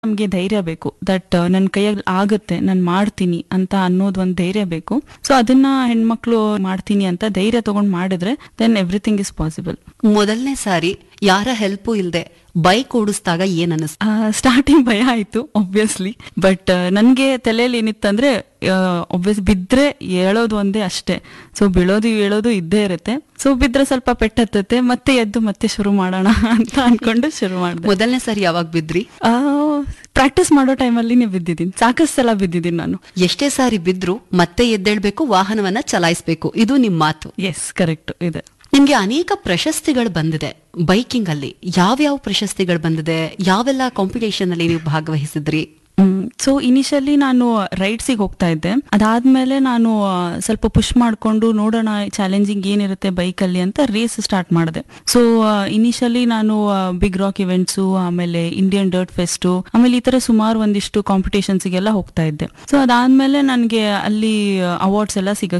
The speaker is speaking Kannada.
ನಮ್ಗೆ ಧೈರ್ಯ ಬೇಕು ದಟ್ ನನ್ನ ಕೈಯಲ್ಲಿ ಆಗುತ್ತೆ ನಾನು ಮಾಡ್ತೀನಿ ಅಂತ ಅನ್ನೋದು ಒಂದು ಧೈರ್ಯ ಬೇಕು ಸೊ ಅದನ್ನ ಹೆಣ್ಮಕ್ಳು ಮಾಡ್ತೀನಿ ಅಂತ ಧೈರ್ಯ ತಗೊಂಡ್ ಮಾಡಿದ್ರೆ ದೆನ್ ಎವ್ರಿಥಿಂಗ್ ಇಸ್ ಪಾಸಿಬಲ್ ಮೊದಲನೇ ಸಾರಿ ಯಾರ ಹೆಲ್ಪು ಇಲ್ದೆ ಬೈಕ್ ಓಡಿಸಿದಾಗ ಏನ್ ಅನಿಸ್ತು ಸ್ಟಾರ್ಟಿಂಗ್ ಭಯ ಆಯ್ತು ಒಬ್ವಿಯಸ್ಲಿ ಬಟ್ ನನ್ಗೆ ತಲೆಯಲ್ಲಿ ಏನಿತ್ತಂದ್ರೆ ಒಬ್ವಿಯಸ್ ಬಿದ್ರೆ ಹೇಳೋದು ಒಂದೇ ಅಷ್ಟೇ ಸೊ ಬೀಳೋದು ಹೇಳೋದು ಇದ್ದೇ ಇರುತ್ತೆ ಸೊ ಬಿದ್ರೆ ಸ್ವಲ್ಪ ಪೆಟ್ಟತ್ತತೆ ಮತ್ತೆ ಎದ್ದು ಮತ್ತೆ ಶುರು ಮಾಡೋಣ ಅಂತ ಅನ್ಕೊಂಡು ಶುರು ಮಾಡಿದೆ ಮೊದಲನೇ ಸಾರಿ ಯಾವಾಗ ಬಿದ್ರಿ ಪ್ರಾಕ್ಟೀಸ್ ಮಾಡೋ ಟೈಮಲ್ಲಿ ನೀವು ಬಿದ್ದಿದ್ದೀನಿ ಸಾಕಷ್ಟು ಸಲ ಬಿದ್ದಿದ್ದೀನಿ ನಾನು ಎಷ್ಟೇ ಸಾರಿ ಬಿದ್ರು ಮತ್ತೆ ಎದ್ದೇಳ್ಬೇಕು ವಾಹನವನ್ನ ಚಲಾಯಿಸಬೇಕು ಇದು ನಿಮ್ ಮಾತು ಎಸ್ ಕರೆಕ್ಟ್ ಇದೆ ನಿಮ್ಗೆ ಅನೇಕ ಪ್ರಶಸ್ತಿಗಳು ಬಂದಿದೆ ಬೈಕಿಂಗ್ ಅಲ್ಲಿ ಯಾವ್ಯಾವ ಪ್ರಶಸ್ತಿಗಳು ಬಂದಿದೆ ಯಾವೆಲ್ಲ ಕಾಂಪಿಟೇಷನ್ ಅಲ್ಲಿ ನೀವು ಭಾಗವಹಿಸಿದ್ರಿ ಸೊ ಇನಿಷಿಯಲಿ ನಾನು ರೈಡ್ಸಿಗೆ ಹೋಗ್ತಾ ಇದ್ದೆ ಅದಾದ್ಮೇಲೆ ನಾನು ಆ, ಸ್ವಲ್ಪ ಪುಷ್ ಮಾಡ್ಕೊಂಡು ನೋಡೋಣ ಚಾಲೆಂಜಿಂಗ್ ಏನಿರುತ್ತೆ ಬೈಕಲ್ಲಿ ಅಂತ ರೇಸ್ ಸ್ಟಾರ್ಟ್ ಮಾಡಿದೆ ಸೊ ಇನಿಷಿಯಲಿ ನಾನು ಬಿಗ್ ರಾಕ್ ಇವೆಂಟ್ಸು ಆಮೇಲೆ ಇಂಡಿಯನ್ ಡರ್ಟ್ ಫೆಸ್ಟು ಆಮೇಲೆ ಈ ತರ ಸುಮಾರು ಒಂದಿಷ್ಟು ಕಾಂಪಿಟೇಷನ್ಸ್ಗೆಲ್ಲ ಹೋಗ್ತಾ ಇದ್ದೆ ಸೊ ಅದಾದ್ಮೇಲೆ ನನಗೆ ಅಲ್ಲಿ ಅವಾರ್ಡ್ಸ್ ಎಲ್ಲ ಸಿಗ